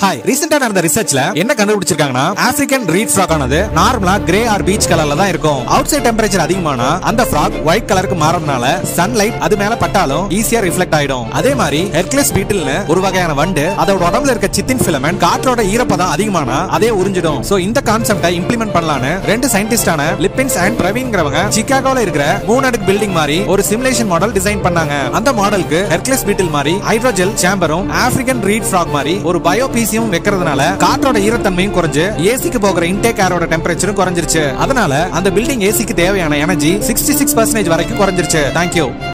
hi ரீசெண்டா நடந்த ரிசர்ச்ல என்ன கண்டுபிடிச்சிருக்காங்கன்னா ஆப்பிரிக்கன் ரீட் ஃப்ராக் ஆனது நார்மலா கிரே ஆர் பீச் கலர்ல தான் இருக்கும் அவுட் சைட் டெம்பரேச்சர் அதிகமானா அந்த ஃப்ராக் ஒயிட் கலருக்கு மாறறதுனால சன்லைட் அது மேல பட்டாலும் ஈஸியா ரிஃப்ளெக்ட் ஆயிடும் அதே மாதிரி ஹெர்க்லஸ் பீட்டில்னு ஒரு வகையான வண்டு அதோட உடம்புல இருக்க சித்தின் ஃபிலமெண்ட் காற்றோட ஈரப்பதம் அதிகமானா அதே உறிஞ்சிடும் சோ இந்த கான்செப்டை இம்ப்ளிமெண்ட் பண்ணலாம்னு ரெண்டு சயின்டிஸ்டான லிப்பின்ஸ் அண்ட் பிரவீன்ங்கிறவங்க சிகாகோல இருக்கிற மூணு அடுக்கு பில்டிங் மாதிரி ஒரு சிமுலேஷன் மாடல் டிசைன் பண்ணாங்க அந்த மாடலுக்கு ஹெர்க்லஸ் பீட்டில் மாதிரி ஹைட்ரோஜெல் சேம்பரும் ஆப்பிரிக்கன் ரீட் ஃப்ராக் மாதிரி ஒரு பயோ பீசியும் வைக்கிறதுனால காற்றோட ஈரத்தன்மையும் குறைஞ்சு ஏசிக்கு போகிற இன்டேக் ஏரோட டெம்பரேச்சரும் குறைஞ்சிருச்சு அதனால அந்த பில்டிங் ஏசிக்கு தேவையான எனர்ஜி சிக்ஸ்டி சிக்ஸ் பர்சன்டேஜ் வரைக்கும் குறைஞ்சிருச்சு தேங்க்யூ